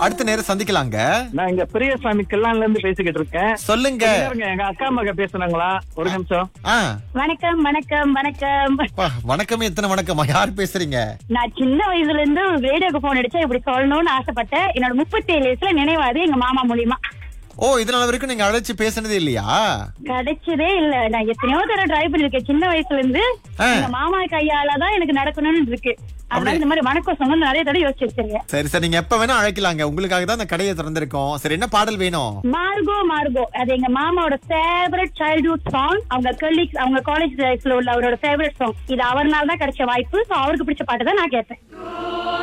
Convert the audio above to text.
அடுத்த நேரம் சந்திக்கலாங்க நான் இங்க பெரியசாமி கில்லான்ல இருந்து பேசிக்கிட்டு இருக்கேன் சொல்லுங்க இருங்க, எங்க அக்கா மக பேசுனாங்களா ஒரு நிமிஷம் ஆ வணக்கம் வணக்கம் வணக்கம் பா, வணக்கமே எத்தனை வணக்கமா யார் பேசுறீங்க நான் சின்ன வயசுல இருந்து ரேடியோக்கு போன் அடிச்சா இப்படி சொல்லணும்னு ஆசைப்பட்டேன் என்னோட முப்பத்தி ஏழு வயசுல நினைவாது எங்க மாமா மூலியமா ஓ இதனால வரைக்கும் நீங்க அழைச்சு பேசுனதே இல்லையா கிடைச்சதே இல்ல நான் எத்தனையோ தடவை ட்ரை பண்ணிருக்கேன் சின்ன வயசுல இருந்து ஆ. எங்க மாமா கையால தான் எனக்கு நடக்கணும்னு இருக்கு அதனால இந்த மாதிரி வணக்கம் சொன்னது நிறைய தடவை யோசிச்சு வச்சிருக்கேன் சரி சரி நீங்க எப்ப வேணா அழைக்கலாங்க உங்களுக்காக தான் அந்த கடையை திறந்திருக்கோம் சரி என்ன பாடல் வேணும் மார்கோ மார்கோ அது எங்க மாமாவோட ஃபேவரட் சைல்ட்ஹுட் சாங் அவங்க கலீக்ஸ் அவங்க காலேஜ் லைஃப்ல உள்ள அவரோட ஃபேவரட் சாங் இது அவர்னால தான் கிடைச்ச வாய்ப்பு சோ அவருக்கு பிடிச்ச பாட்டு தான் நான் கேட்பேன்